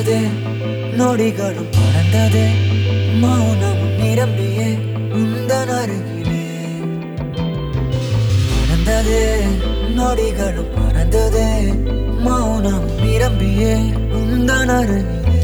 மறந்ததே நொடிகளும் மறந்ததே மௌனம் நிரம்பியே உந்தன் அருகிலே மறந்ததே நொடிகளும் மறந்ததே மௌனம் நிரம்பியே உந்தன் அருகிலே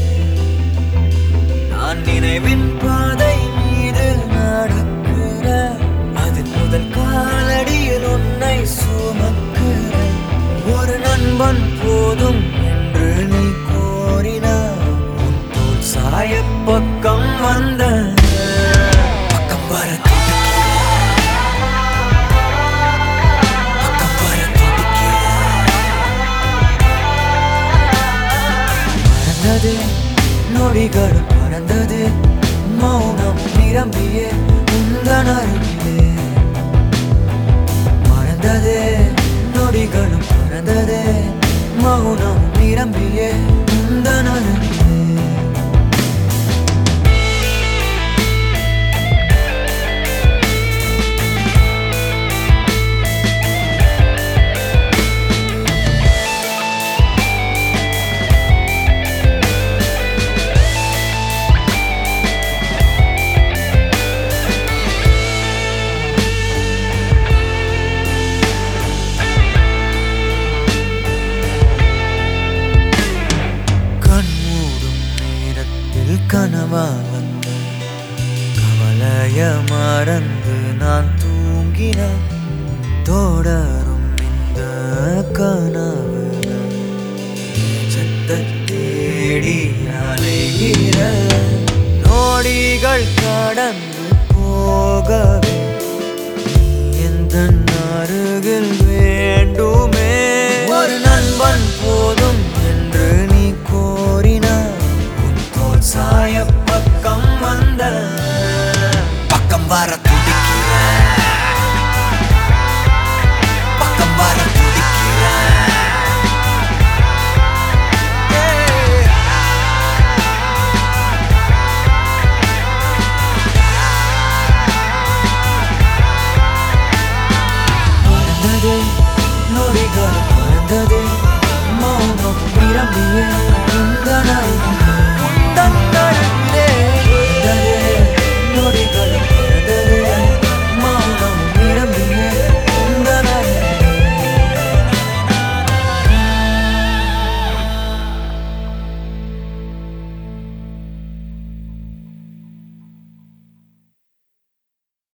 நான் நினைவின் பாதை மீது நடக்கிற அதில் முதல் காலடியில் உன்னை சுமக்கிற ஒரு நண்பன் போதும் என்று நீ கோரினார் உன் தோல் சாய பக்கம் வந்த பக்கம் வர துடிக்கிறேன். பக்கம் வர துடிக்கிறேன். மறந்தது நொடிகள் மறந்தது மௌனம் நிரம்பிய உந்தன் அருகிலே மறந்ததே நொடிகளும் மறந்ததே மௌனம் நிரம்பிய உந்தன் அருகிலே கண்மூடும் நேரத்தில் கனவா வந்த கவலைய மறந்து நான் தூங்கின தொடரும் இந்த கனவுல சத்த தேடி அலைகிற நோடிகள் கடந்து போகவே எந்த அருகில்